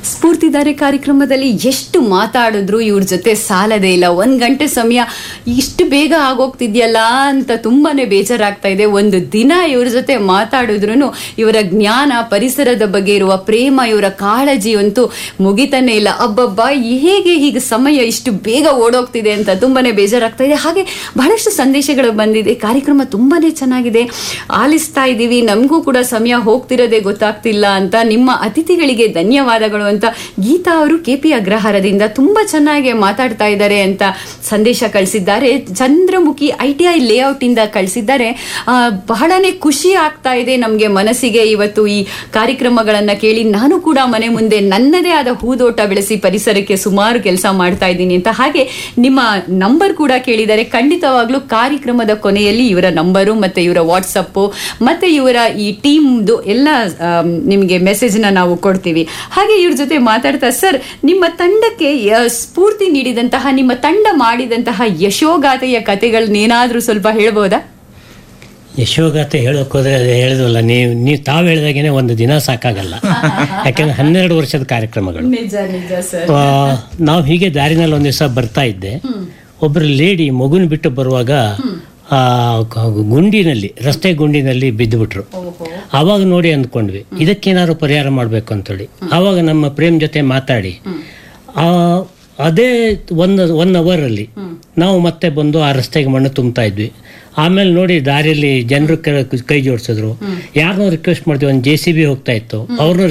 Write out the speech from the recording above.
ಸ್ಫೂರ್ತಿದಾರೆ ಕಾರ್ಯಕ್ರಮದಲ್ಲಿ ಎಷ್ಟು ಮಾತಾಡಿದ್ರು ಇವ್ರ ಜೊತೆ ಸಾಲದೇ ಇಲ್ಲ ಒಂದ್ ಗಂಟೆ ಸಮಯ ಇಷ್ಟು ಬೇಗ ಆಗೋಗ್ತಿದ್ಯಲ್ಲ ಅಂತ ತುಂಬಾನೇ ಬೇಜಾರಾಗ್ತಾ ಇದೆ ಒಂದು ದಿನ ಇವ್ರ ಜೊತೆ ಮಾತಾಡಿದ್ರು ಇವರ ಜ್ಞಾನ ಪರಿಸರದ ಬಗ್ಗೆ ಇರುವ ಪ್ರೇಮ ಇವರ ಕಾಳಜಿ ಅಂತೂ ಮುಗಿತಾನೆ ಇಲ್ಲ ಅಬ್ಬಬ್ಬ ಹೇಗೆ ಹೀಗೆ ಸಮಯ ಇಷ್ಟು ಬೇಗ ಓಡೋಗ್ತಿದೆ ಅಂತ ತುಂಬಾನೇ ಬೇಜಾರಾಗ್ತಾ ಇದೆ ಹಾಗೆ ಬಹಳಷ್ಟು ಸಂದೇಶಗಳು ಬಂದಿದೆ ಕಾರ್ಯಕ್ರಮ ತುಂಬಾನೇ ಚೆನ್ನಾಗಿದೆ ಆಲಿಸ್ತಾ ಇದ್ದೀವಿ ನಮಗೂ ಕೂಡ ಸಮಯ ಹೋಗ್ತಿರೋದೇ ಗೊತ್ತಾಗ್ತಿಲ್ಲ ಅಂತ ನಿಮ್ಮ ಅತಿಥಿಗಳಿಗೆ ಧನ್ಯವಾದಗಳು ಅಂತ ಗೀತಾ ಅವರು ಕೆ ಪಿ ಅಗ್ರಹಾರದಿಂದ ತುಂಬಾ ಚೆನ್ನಾಗಿ ಮಾತಾಡ್ತಾ ಇದ್ದಾರೆ ಅಂತ ಸಂದೇಶ ಕಳಿಸಿದ್ದಾರೆ Chandramukhi I T I layout ಇಂದ ಕಳಿಸಿದ್ದಾರೆ ಆ, ಬಹಳನೇ ಖುಷಿ ಆಗ್ತಾ ಇದೆ ನಮಗೆ ಮನಸ್ಸಿಗೆ ಇವತ್ತು ಈ ಕಾರ್ಯಕ್ರಮಗಳನ್ನ ಕೇಳಿ ನಾನು ಕೂಡ ಮನೆ ಮುಂದೆ ನನ್ನದೇ ಆದ ಹೂದೋಟ ಬೆಳೆಸಿ ಪರಿಸರಕ್ಕೆ ಸುಮಾರು ಕೆಲಸ ಮಾಡ್ತಾ ಇದ್ದೀನಿ ಅಂತ ಹಾಗೆ ನಿಮ್ಮ ನಂಬರ್ ಕೂಡ ಕೇಳಿದ್ದಾರೆ ಖಂಡಿತವಾಗ್ಲೂ ಕಾರ್ಯಕ್ರಮದ ಕೊನೆಯಲ್ಲಿ ಇವರ ನಂಬರು ಮತ್ತೆ ಇವರ ವಾಟ್ಸಪ್ಪು ಮತ್ತೆ ಇವರ ಈ ಟೀಮ್ದು ಎಲ್ಲ ಆಮ್, ನಿಮಗೆ ಮೆಸೇಜ್ನ ನಾವು ಕೊಡ್ತೀವಿ ಹಾಗೆ ಇವ್ರ ಜೊತೆ ಮಾತಾಡ್ತಾ ಸರ್ ನಿಮ್ಮ ತಂಡಕ್ಕೆ ಯ- ಸ್ಫೂರ್ತಿ ನೀಡಿದಂತಹ ನಿಮ್ಮ ತಂಡ ಮಾಡಿದಂತಹ ಯಶೋಗಾಥೆಯ ಕಥೆಗಳನ್ನೇನಾದ್ರೂ ಸ್ವಲ್ಪ ಹೇಳ್ಬೋದಾ ಯಶೋಗಾಥೆ ಹೇಳೋಕೆ ಹೋದ್ರೆ ಅದು ಹೇಳಿದ್ವಲ್ಲ ನೀವು ನೀವು ತಾವು ಹೇಳಿದಾಗೇನೆ ಒಂದು ದಿನ ಸಾಕಾಗಲ್ಲ ಯಾಕೆಂದ್ರೆ ಹನ್ನೆರಡು ವರ್ಷದ ಕಾರ್ಯಕ್ರಮಗಳು ನಿಜ ನಿಜ ಸರ್ ಆ, ನಾವು ಹೀಗೆ ದಾರಿನಲ್ಲಿ ಒಂದು ದಿವಸ ಬರ್ತಾ ಇದ್ದೆ ಒಬ್ಬರು ಲೇಡಿ ಮಗುನ ಬಿಟ್ಟು ಬರುವಾಗ ಆ ಗ- ಗುಂಡಿನಲ್ಲಿ ರಸ್ತೆ ಗುಂಡಿನಲ್ಲಿ ಬಿದ್ದುಬಿಟ್ರು ಆವಾಗ ನೋಡಿ ಅಂದ್ಕೊಂಡ್ವಿ ಇದಕ್ಕೇನಾದ್ರು ಪರಿಹಾರ ಮಾಡಬೇಕು ಅಂತೇಳಿ ಆವಾಗ ನಮ್ಮ ಪ್ರೇಮ್ ಜೊತೆ ಮಾತಾಡಿ ಆ ಅದೇ ಒನ್ ಒನ್ ಅವರಲ್ಲಿ ನಾವು ಮತ್ತೆ ಬಂದು ಆ ರಸ್ತೆಗೆ ಮಣ್ಣು ತುಂಬ್ತಾ ಇದ್ವಿ ಆಮೇಲೆ ನೋಡಿ ದಾರಿಯಲ್ಲಿ ಜನರು ಕೈ ಜೋಡಿಸಿದ್ರು ಯಾರನ್ನೂ ರಿಕ್ವೆಸ್ಟ್ ಮಾಡ್ತೀವಿ ಒಂದು ಜೆ ಸಿ ಬಿ ಹೋಗ್ತಾ ಇತ್ತು ಅವ್ರನ್ನೂ